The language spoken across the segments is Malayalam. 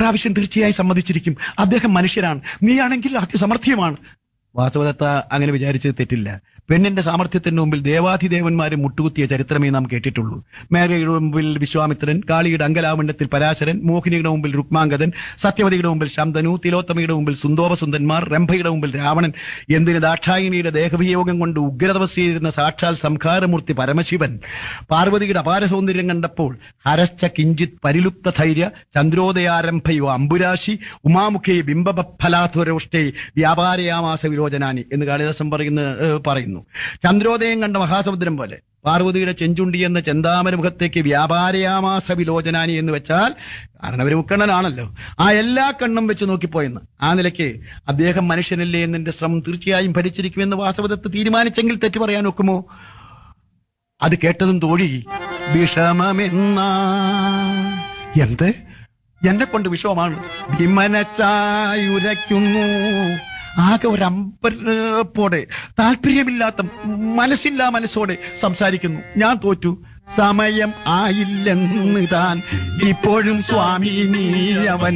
ഇപ്രാവശ്യം തീർച്ചയായും സമ്മതിച്ചിരിക്കും അദ്ദേഹം മനുഷ്യരാണ് നീയാണെങ്കിൽ അതിസമർത്ഥ്യമാണ് വാസ്തവദത്ത അങ്ങനെ വിചാരിച്ചത് തെറ്റില്ല പെണ്ണിന്റെ സാമർഥ്യത്തിന് മുമ്പിൽ ദേവാധിദേവന്മാരെ മുട്ടുകുത്തിയ ചരിത്രമേ നാം കേട്ടിട്ടുള്ളൂ മേഘയുടെ മുമ്പിൽ വിശ്വാമിത്രൻ കാളിയുടെ അങ്കലാമണ്ഡത്തിൽ പരാശരൻ മോഹിനിയുടെ മുമ്പിൽ രുക്മാംഗതൻ സത്യവതിയുടെ മുമ്പിൽ ശന്തനു തിലോത്തമയുടെ മുമ്പിൽ സുന്ദോപസുന്ദന്മാർ രംഭയുടെ മുമ്പിൽ രാവണൻ എന്തിന് ദാക്ഷായിനിയുടെ ദേഹവിയോഗം കൊണ്ട് ഉഗ്രതപസ് ചെയ്തിരുന്ന സാക്ഷാൽ സംഹാരമൂർത്തി പരമശിവൻ പാർവതിയുടെ അപാര സൗന്ദര്യം കണ്ടപ്പോൾ ഹരശ്ച കിഞ്ചിത് പരിലുപ്ത ധൈര്യ ചന്ദ്രോദയാരംഭയോ അമ്പുരാശി ഉമാമുഖേ ബിംബഫലാധുരോഷ്ടേ വ്യാപാരയാമാസ വിരോചനാനി എന്ന് കാളിദാസൻ പറയുന്ന ഏഹ്, പറയുന്നു ചന്ദ്രോദയം കണ്ട മഹാസമുദ്രം പോലെ പാർവതിയുടെ ചെഞ്ചുണ്ടി എന്ന ചെന്താമര മുഖത്തേക്ക് വ്യാപാരയാമാസ വിലോചനാനി എന്ന് വെച്ചാൽ കാരണം അവര് മുക്കണ്ണനാണല്ലോ ആ എല്ലാ കണ്ണും വെച്ച് നോക്കിപ്പോയെന്ന് ആ നിലയ്ക്ക് അദ്ദേഹം മനുഷ്യനല്ലേ എന്നതിന്റെ ശ്രമം തീർച്ചയായും ഭരിച്ചിരിക്കുമെന്ന് വാസവദത്ത് തീരുമാനിച്ചെങ്കിൽ തെറ്റു പറയാൻ ഒക്കുമോ അത് കേട്ടതും തോഴി വിഷമമെന്ന എന്ത് എന്നെ കൊണ്ട് വിഷമമാണ് വിമനച്ചായുരയ്ക്കുന്നു ആകെ ഒരു അമ്പരപ്പോടെ താല്പര്യമില്ലാത്ത മനസ്സില്ലാ മനസ്സോടെ സംസാരിക്കുന്നു ഞാൻ തോറ്റു സമയം ആയില്ലെന്ന് താൻ ഇപ്പോഴും സ്വാമി നീ അവൻ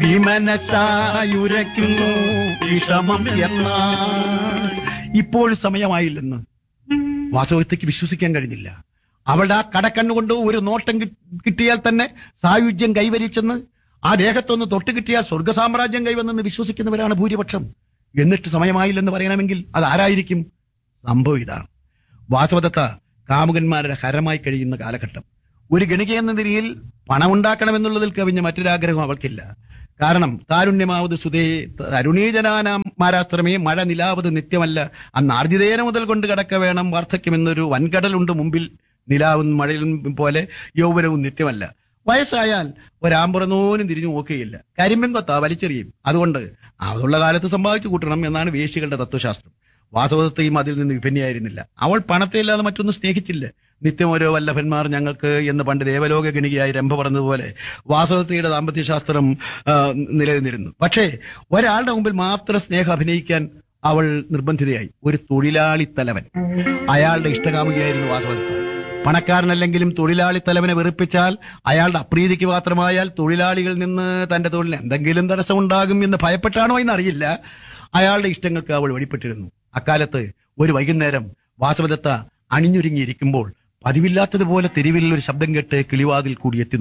വിമനസായുരയ്ക്കുന്നു വിഷമം എന്നാ ഇപ്പോഴും സമയമായില്ലെന്ന് വാസവത്തേക്ക് വിശ്വസിക്കാൻ കഴിഞ്ഞില്ല അവളുടെ ആ കടക്കണ്ണുകൊണ്ട് ഒരു നോട്ടം കി- കിട്ടിയാൽ തന്നെ സായുജ്യം കൈവരിച്ചെന്ന് ആ ദേഹത്തൊന്ന് തൊട്ട് കിട്ടിയാൽ സ്വർഗ സാമ്രാജ്യം കൈവന്നെന്ന് വിശ്വസിക്കുന്നവരാണ് ഭൂരിപക്ഷം എന്നിട്ട് സമയമായില്ലെന്ന് പറയണമെങ്കിൽ അത് ആരായിരിക്കും സംഭവം ഇതാണ് വാസവദത്ത കാമുകന്മാരുടെ ഹരമായി കഴിയുന്ന കാലഘട്ടം ഒരു ഗണിക എന്ന നിലയിൽ പണമുണ്ടാക്കണമെന്നുള്ളതിൽ കവിഞ്ഞ മറ്റൊരാഗ്രഹം അവൾക്കില്ല കാരണം താരുണ്യമാവത് സുതേ തരുണീജനാനാം മാരാസ്ത്രമേ മഴ നിലാവത് നിത്യമല്ല അന്ന് ആർജിതേന മുതൽ കൊണ്ട് കടക്ക വേണം വാർദ്ധക്യമെന്നൊരു വൻകടലുണ്ട് മുമ്പിൽ നിലാവും മഴയും പോലെ യൗവനവും നിത്യമല്ല വയസ്സായാൽ ഒരാമ്പുറന്നോനും തിരിഞ്ഞു നോക്കുകയില്ല കരിമ്പൻ കൊത്താ വലിച്ചെറിയും അതുകൊണ്ട് അതുള്ള കാലത്ത് സമ്പാദിച്ചു കൂട്ടണം എന്നാണ് വേശികളുടെ തത്വശാസ്ത്രം വാസവദത്തെയും അതിൽ നിന്ന് വിഭിന്നയായിരുന്നില്ല അവൾ പണത്തെ ഇല്ലാതെ മറ്റൊന്നും സ്നേഹിച്ചില്ല നിത്യം ഓരോ വല്ലഭന്മാർ ഞങ്ങൾക്ക് എന്ന് പണ്ട് ദേവലോക ഗണികയായി രംഭ പറഞ്ഞതുപോലെ വാസവദത്തയുടെ ദാമ്പത്യശാസ്ത്രം ആ, നിലനിന്നിരുന്നു പക്ഷേ ഒരാളുടെ മുമ്പിൽ മാത്രം സ്നേഹം അഭിനയിക്കാൻ അവൾ നിർബന്ധിതയായി ഒരു തൊഴിലാളി തലവൻ അയാളുടെ ഇഷ്ടകാമുകിയായിരുന്നു വാസവദത്ത പണക്കാരനല്ലെങ്കിലും തൊഴിലാളി തലവനെ വെറുപ്പിച്ചാൽ അയാളുടെ അപ്രീതിക്ക് മാത്രമായാൽ തൊഴിലാളികളിൽ നിന്ന് തന്റെ തൊഴിലിന് എന്തെങ്കിലും തടസ്സമുണ്ടാകും എന്ന് ഭയപ്പെട്ടാണോ എന്നറിയില്ല അയാളുടെ ഇഷ്ടങ്ങൾക്ക് അവൾ വെളിപ്പെട്ടിരുന്നു അക്കാലത്ത് ഒരു വൈകുന്നേരം വാസവദത്ത അണിഞ്ഞൊരുങ്ങിയിരിക്കുമ്പോൾ പതിവില്ലാത്തതുപോലെ തെരുവിൽ ഒരു ശബ്ദം കേട്ട് കിളിവാതിൽ കൂടി എത്തി